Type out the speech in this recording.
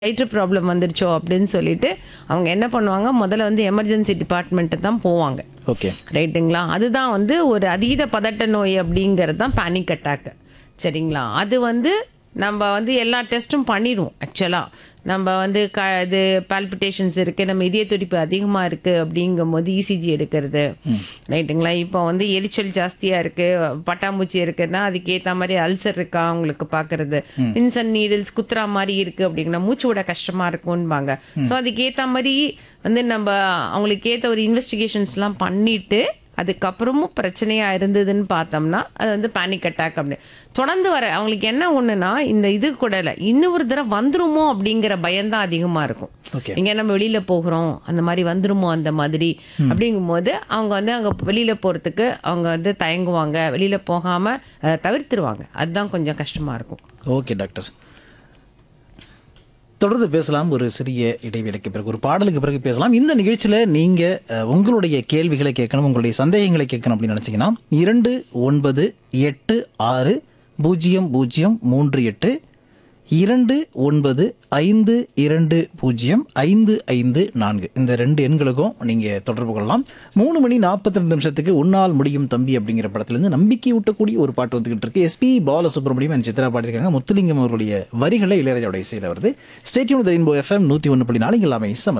வயிற்று ப்ராப்ளம் வந்துருச்சோ அப்படின்னு சொல்லிட்டு அவங்க என்ன பண்ணுவாங்க முதல்ல வந்து எமர்ஜென்சி டிபார்ட்மெண்ட்டு தான் போவாங்க ஓகே ரைட்டுங்களா அதுதான் வந்து ஒரு அதீத பதட்ட நோய் அப்படிங்கிறது தான் பேனிக் அட்டாக்கு சரிங்களா அது வந்து நம்ம வந்து எல்லா டெஸ்ட்டும் பண்ணிடுவோம் ஆக்சுவலாக நம்ம வந்து க இது பால்பிட்டேஷன்ஸ் இருக்குது நம்ம இதய துடிப்பு அதிகமாக இருக்குது அப்படிங்கும்போது இசிஜி எடுக்கிறது ரைட்டுங்களா இப்போ வந்து எரிச்சல் ஜாஸ்தியாக இருக்குது பட்டாம்பூச்சி இருக்குன்னா அதுக்கேற்ற மாதிரி அல்சர் இருக்கா அவங்களுக்கு பார்க்கறது இன்சன் நீடில்ஸ் குத்துறா மாதிரி இருக்குது அப்படிங்கன்னா மூச்சு விட கஷ்டமாக இருக்கும்பாங்க ஸோ அதுக்கேற்ற மாதிரி வந்து நம்ம அவங்களுக்கு ஏற்ற ஒரு இன்வெஸ்டிகேஷன்ஸ்லாம் பண்ணிட்டு அதுக்கப்புறமும் பிரச்சனையா இருந்ததுன்னு பார்த்தோம்னா அது வந்து பேனிக் அட்டாக் அப்படின்னு தொடர்ந்து வர அவங்களுக்கு என்ன ஒண்ணுனா இந்த இது கூட இல்லை இன்னொரு தடவை வந்துருமோ அப்படிங்கிற பயம்தான் அதிகமா இருக்கும் Okay. இங்க நம்ம வெளியில போகிறோம் அந்த மாதிரி வந்துருமோ அந்த மாதிரி அப்படிங்கும்போது அவங்க வந்து அங்க வெளியில போறதுக்கு அவங்க வந்து தயங்குவாங்க வெளியில போகாம அதை தவிர்த்துருவாங்க அதுதான் கொஞ்சம் கஷ்டமா இருக்கும் ஓகே டாக்டர் தொடர்ந்து பேசலாம் ஒரு சிறிய இடைவேளைக்கு பிறகு ஒரு பாடலுக்கு பிறகு பேசலாம் இந்த நிகழ்ச்சியில் நீங்கள் உங்களுடைய கேள்விகளை கேட்கணும் உங்களுடைய சந்தேகங்களை கேட்கணும் அப்படின்னு நினச்சிங்கன்னா இரண்டு ஒன்பது எட்டு ஆறு பூஜ்ஜியம் பூஜ்ஜியம் மூன்று எட்டு இரண்டு ஒன்பது ஐந்து இரண்டு பூஜ்ஜியம் ஐந்து ஐந்து நான்கு இந்த ரெண்டு எண்களுக்கும் நீங்கள் தொடர்பு கொள்ளலாம் மூணு மணி நாற்பத்தி ரெண்டு நிமிஷத்துக்கு உன்னால் முடியும் தம்பி அப்படிங்கிற படத்துலேருந்து நம்பிக்கை ஊட்டக்கூடிய ஒரு பாட்டு வந்துகிட்டு இருக்கு எஸ்பி பாலசுப்ரமணியம் அண்ட் சித்ரா பாடியிருக்காங்க முத்துலிங்கம் அவர்களுடைய வரிகளை இளையராஜாவுடைய இசையில் வருது ஸ்டேட்யூன் ரெயின்போ எஃப்எம் நூற்றி ஒன்று புள்ளி நாலு எல்லாமே சமது